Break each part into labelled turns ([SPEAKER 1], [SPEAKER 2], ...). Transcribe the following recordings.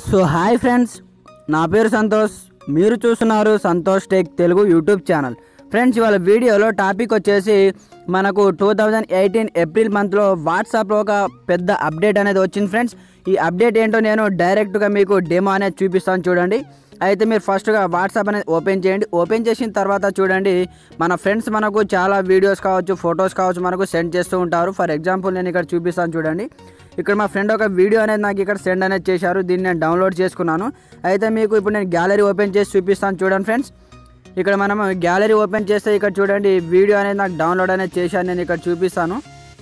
[SPEAKER 1] so hi friends నా పేరు సంతోష్ మీరు చూస్తున్నారు Santosh tech Telugu YouTube channel friends ఇవాళ వీడియోలో టాపిక్ వచ్చేసి మనకు టూ థౌజండ్ ఎయిటీన్ ఏప్రిల్ మంత్లో వాట్సాప్లో ఒక పెద్ద అప్డేట్ అనేది వచ్చింది ఫ్రెండ్స్ ఈ అప్డేట్ ఏంటో నేను డైరెక్ట్గా మీకు డెమో అనేది చూపిస్తాను చూడండి అయితే మీరు ఫస్ట్గా వాట్సాప్ అనేది ఓపెన్ చేయండి ఓపెన్ చేసిన తర్వాత చూడండి మన ఫ్రెండ్స్ మనకు చాలా వీడియోస్ కావచ్చు ఫొటోస్ కావచ్చు మనకు సెండ్ చేస్తూ ఉంటారు ఫర్ ఎగ్జాంపుల్ నేను ఇక్కడ చూపిస్తాను చూడండి ఇక్కడ మా ఫ్రెండ్ ఒక వీడియో అనేది నాకు ఇక్కడ సెండ్ అనేది చేశారు దీన్ని నేను డౌన్లోడ్ చేసుకున్నాను అయితే మీకు ఇప్పుడు నేను గ్యాలరీ ఓపెన్ చేసి చూపిస్తాను చూడండి ఫ్రెండ్స్ ఇక్కడ మనం గ్యాలరీ ఓపెన్ చేస్తే ఇక్కడ చూడండి వీడియో అనేది నాకు డౌన్లోడ్ అనేది చేశాను నేను ఇక్కడ చూపిస్తాను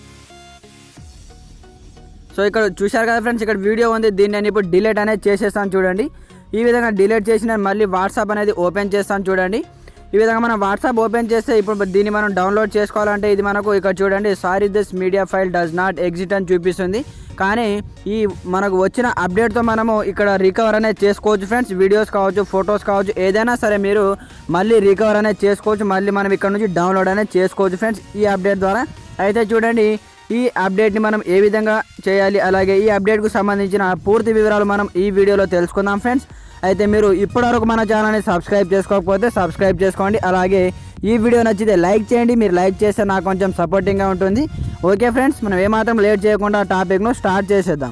[SPEAKER 1] సో ఇక్కడ చూశారు కదా ఫ్రెండ్స్ ఇక్కడ వీడియో ఉంది దీన్ని నేను ఇప్పుడు డిలీట్ అనేది చేసేస్తాను చూడండి ఈ విధంగా డిలీట్ చేసి నేను మళ్ళీ వాట్సాప్ అనేది ఓపెన్ చేస్తాను చూడండి ఈ విధంగా మనం వాట్సాప్ ఓపెన్ చేస్తే ఇప్పుడు దీన్ని మనం డౌన్లోడ్ చేసుకోవాలంటే ఇది మనకు ఇక్కడ చూడండి sorry this media file does not exit అని చూపిస్తుంది కానీ ఈ మనకు వచ్చిన అప్డేట్తో మనము ఇక్కడ రికవర్ అనేది చేసుకోవచ్చు ఫ్రెండ్స్ వీడియోస్ కావచ్చు ఫొటోస్ కావచ్చు ఏదైనా సరే మీరు మళ్ళీ రికవర్ అనేది చేసుకోవచ్చు మళ్ళీ మనం ఇక్కడ నుంచి డౌన్లోడ్ అనేది చేసుకోవచ్చు ఫ్రెండ్స్ ఈ అప్డేట్ ద్వారా అయితే చూడండి ఈ అప్డేట్ని మనం ఏ విధంగా చేయాలి అలాగే ఈ అప్డేట్కు సంబంధించిన పూర్తి వివరాలు మనం ఈ వీడియోలో తెలుసుకుందాం ఫ్రెండ్స్ అయితే మీరు ఇప్పటివరకు మన ఛానల్ని సబ్స్క్రైబ్ చేసుకోకపోతే సబ్స్క్రైబ్ చేసుకోండి అలాగే ఈ వీడియో నచ్చితే లైక్ చేయండి మీరు లైక్ చేస్తే నాకు కొంచెం సపోర్టింగ్గా ఉంటుంది ఓకే ఫ్రెండ్స్ మనం ఏమాత్రం లేట్ చేయకుండా టాపిక్ను స్టార్ట్ చేసేద్దాం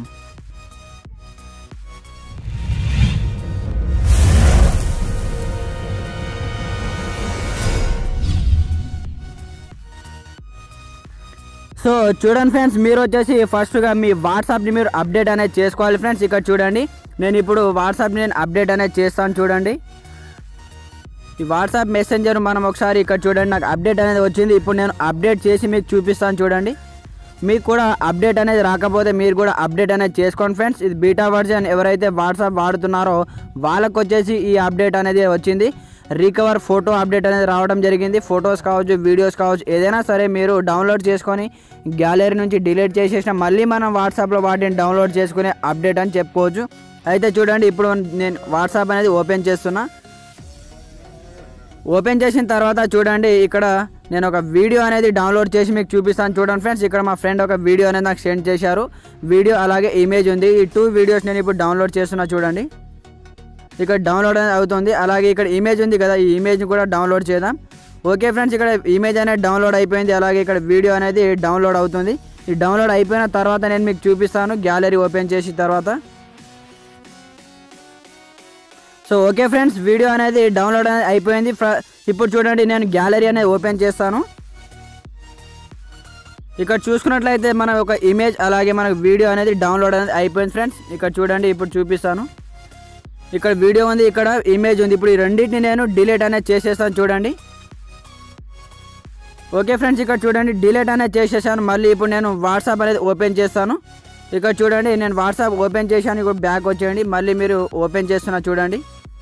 [SPEAKER 1] సో చూడండి ఫ్రెండ్స్ మీరు వచ్చేసి ఫస్ట్గా మీ వాట్సాప్ని మీరు అప్డేట్ అనేది చేసుకోవాలి ఫ్రెండ్స్ ఇక్కడ చూడండి నేను ఇప్పుడు వాట్సాప్ని నేను అప్డేట్ అనేది చేస్తాను చూడండి ఈ వాట్సాప్ మెసెంజర్ మనం ఒకసారి ఇక్కడ చూడండి నాకు అప్డేట్ అనేది వచ్చింది ఇప్పుడు నేను అప్డేట్ చేసి మీకు చూపిస్తాను చూడండి మీకు కూడా అప్డేట్ అనేది రాకపోతే మీరు కూడా అప్డేట్ అనేది చేసుకోండి ఫ్రెండ్స్ ఇది బీటా వర్జన్ ఎవరైతే వాట్సాప్ వాడుతున్నారో వాళ్ళకు వచ్చేసి ఈ అప్డేట్ అనేది వచ్చింది రికవర్ ఫోటో అప్డేట్ అనేది రావడం జరిగింది ఫొటోస్ కావచ్చు వీడియోస్ కావచ్చు ఏదైనా సరే మీరు డౌన్లోడ్ చేసుకొని గ్యాలరీ నుంచి డిలీట్ చేసేసిన మళ్ళీ మనం వాట్సాప్లో వాటిని డౌన్లోడ్ చేసుకునే అప్డేట్ అని చెప్పుకోవచ్చు అయితే చూడండి ఇప్పుడు నేను వాట్సాప్ అనేది ఓపెన్ చేస్తున్నా ఓపెన్ చేసిన తర్వాత చూడండి ఇక్కడ నేను ఒక వీడియో అనేది డౌన్లోడ్ చేసి మీకు చూపిస్తాను చూడండి ఫ్రెండ్స్ ఇక్కడ మా ఫ్రెండ్ ఒక వీడియో అనేది నాకు సెండ్ చేశారు వీడియో అలాగే ఇమేజ్ ఉంది ఈ టూ వీడియోస్ నేను ఇప్పుడు డౌన్లోడ్ చేస్తున్నా చూడండి ఇక్కడ డౌన్లోడ్ అనేది అవుతుంది అలాగే ఇక్కడ ఇమేజ్ ఉంది కదా ఈ ఇమేజ్ని కూడా డౌన్లోడ్ చేద్దాం ఓకే ఫ్రెండ్స్ ఇక్కడ ఇమేజ్ అనేది డౌన్లోడ్ అయిపోయింది అలాగే ఇక్కడ వీడియో అనేది డౌన్లోడ్ అవుతుంది ఈ డౌన్లోడ్ అయిపోయిన తర్వాత నేను మీకు చూపిస్తాను గ్యాలరీ ఓపెన్ చేసిన తర్వాత సో ఓకే ఫ్రెండ్స్ వీడియో అనేది డౌన్లోడ్ అనేది అయిపోయింది ఫ్ర- ఇప్పుడు చూడండి నేను గ్యాలరీ అనేది ఓపెన్ చేస్తాను ఇక్కడ చూసుకున్నట్లయితే మన ఒక ఇమేజ్ అలాగే మనకు వీడియో అనేది డౌన్లోడ్ అనేది అయిపోయింది ఫ్రెండ్స్ ఇక్కడ చూడండి ఇప్పుడు చూపిస్తాను ఇక్కడ వీడియో ఉంది ఇక్కడ ఇమేజ్ ఉంది ఇప్పుడు ఈ రెండింటిని నేను డిలీట్ అనేది చేసేస్తాను చూడండి ఓకే ఫ్రెండ్స్ ఇక్కడ చూడండి డిలీట్ అనేది చేసేసాను మళ్ళీ ఇప్పుడు నేను వాట్సాప్ అనేది ఓపెన్ చేస్తాను ఇక్కడ చూడండి నేను వాట్సాప్ ఓపెన్ చేశాను ఇప్పుడు బ్యాక్ వచ్చేయండి మళ్ళీ మీరు ఓపెన్ చేస్తున్నా చూడండి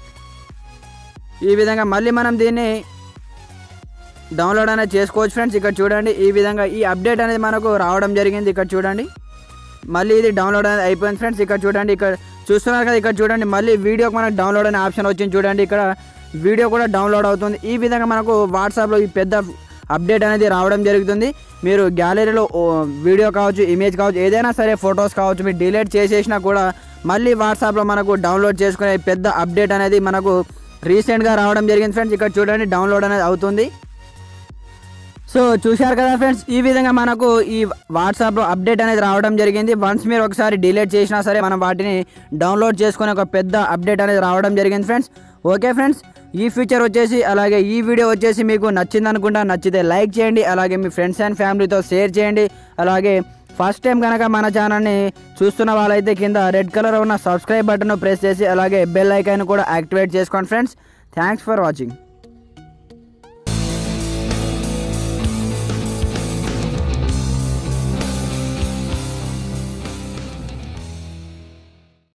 [SPEAKER 1] ఈ విధంగా మళ్ళీ మనం దీన్ని డౌన్లోడ్ అనేది చేసుకోవచ్చు ఫ్రెండ్స్ ఇక్కడ చూడండి ఈ విధంగా ఈ అప్డేట్ అనేది మనకు రావడం జరిగింది ఇక్కడ చూడండి మళ్ళీ ఇది డౌన్లోడ్ అనేది అయిపోయింది ఫ్రెండ్స్ ఇక్కడ చూడండి ఇక్కడ చూస్తున్నారు కదా ఇక్కడ చూడండి మళ్ళీ వీడియోకి మనకు డౌన్లోడ్ అనే ఆప్షన్ వచ్చింది చూడండి ఇక్కడ వీడియో కూడా డౌన్లోడ్ అవుతుంది ఈ విధంగా మనకు వాట్సాప్లో ఈ పెద్ద అప్డేట్ అనేది రావడం జరుగుతుంది మీరు గ్యాలరీలో ఓ, వీడియో కావచ్చు ఇమేజ్ కావచ్చు ఏదైనా సరే ఫొటోస్ కావచ్చు మీరు డిలీట్ చేసేసినా కూడా మళ్ళీ వాట్సాప్లో మనకు డౌన్లోడ్ చేసుకునే పెద్ద అప్డేట్ అనేది మనకు రీసెంట్గా రావడం జరిగింది ఫ్రెండ్స్ ఇక్కడ చూడండి డౌన్లోడ్ అనేది అవుతుంది సో చూశారు కదా ఫ్రెండ్స్ ఈ విధంగా మనకు ఈ వాట్సాప్లో అప్డేట్ అనేది రావడం జరిగింది వన్స్ మీరు ఒకసారి డిలీట్ చేసినా సరే మనం వాటిని డౌన్లోడ్ చేసుకునే ఒక పెద్ద అప్డేట్ అనేది రావడం జరిగింది ఫ్రెండ్స్ ఓకే ఫ్రెండ్స్ ఈ ఫీచర్ వచ్చేసి అలాగే ఈ వీడియో వచ్చేసి మీకు నచ్చింది అనుకుంటా నచ్చితే లైక్ చేయండి అలాగే మీ ఫ్రెండ్స్ అండ్ ఫ్యామిలీతో షేర్ చేయండి అలాగే ఫస్ట్ టైం కనుక మన ఛానల్ని చూస్తున్న వాళ్ళైతే కింద రెడ్ కలర్ ఉన్న సబ్స్క్రైబ్ బటన్ ప్రెస్ చేసి అలాగే బెల్ ఐకాన్ కూడా యాక్టివేట్ చేసుకోండి ఫ్రెండ్స్ థ్యాంక్స్ ఫర్ వాచింగ్